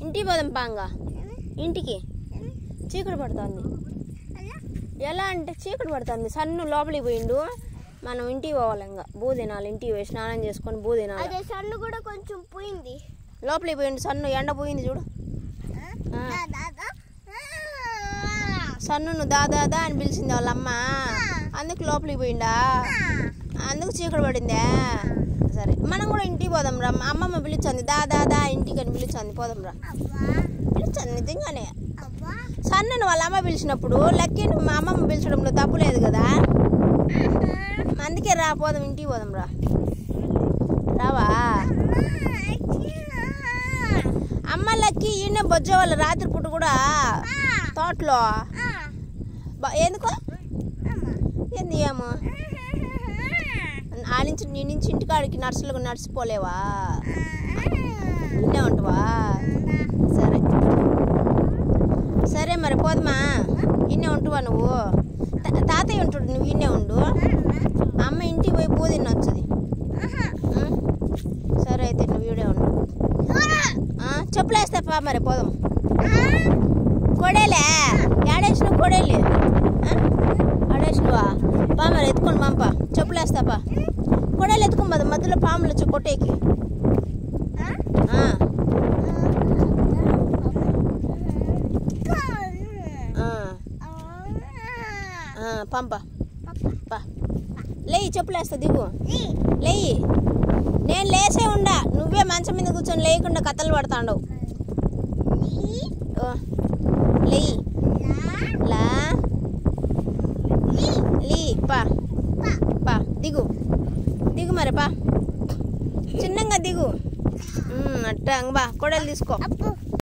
ఇంటికి పోదాం పాంగా ఇంటికి చీకటి పడుతుంది ఎలా అంటే చీకటి పడుతుంది సన్ను లోపలికి పోయిండు మనం ఇంటికి పోవాలి ఇంకా బూ తినాలి ఇంటికి పోయి స్నానం చేసుకొని బూ తినాలి అదే సన్ను కూడా కొంచెం పోయింది లోపలికి పోయిండు సన్ను ఎండ పోయింది చూడు ఆ. దాదా సన్నును దాదాదా అని పిలిచింది వాళ్ళ అమ్మ అందుకు లోపలికి పోయిండా అందుకు చీకటి పడిందా సరే మనం కూడా ఇంటికి పోదాం రా మా అమ్మమ్మ పిలిచింది దా దా దా ఇంటికి అని పిలిచింది పోదాం రా పిలిచింది నిజంగానే సన్నను వాళ్ళ అమ్మ పిలిచినప్పుడు లక్కీ మా అమ్మమ్మ పిలిచడంలో తప్పు లేదు కదా అందుకే రా పోదాం ఇంటికి పోదాం రా రావా అమ్మ లక్కీ ఈయన బొజ్జ వాళ్ళ రాత్రి పూట కూడా తోటలో బా- ఎందుకో ఏంది ఏమో ఆ నుంచి నీ నుంచి ఇంటికాడికి నడుచులకు నడిచిపోలేవా ఇన్నే ఉంటావా సరే సరే మరి పోదమా ఇన్నే ఉంటువా నువ్వు తా- తాతయ్య ఉంటాడు నువ్వు ఇన్నే ఉండు అమ్మ ఇంటికి పోయి పూ తినొచ్చుది సరే అయితే నువ్వు ఈడే ఉండు ఆ, చెప్పులేస్తాపా మరి పోదాం కొడేలే ఏడేసిన కొడేలి ఆడేసినవా పా మరి ఎత్తుకొని పంప చెప్పులేస్తాపా కొడేలు ఎత్తుకొని పోదాం మధ్యలో పాములు వచ్చి కొట్టేకి ఆ, ఆ, ఆ, పంప పా లేయి చెప్పులేస్తా దిగు లేయి నేను లేసే ఉండా నువ్వే మంచం మీద కూర్చొని లేకుండా కథలు పడతాండవు ఓ, లేయి లా లీ పా పా దిగు దిగు మరి పా చిన్నగా దిగు ఉమ్, అట్టా ఇంక బా కొడలు తీసుకో అప్పు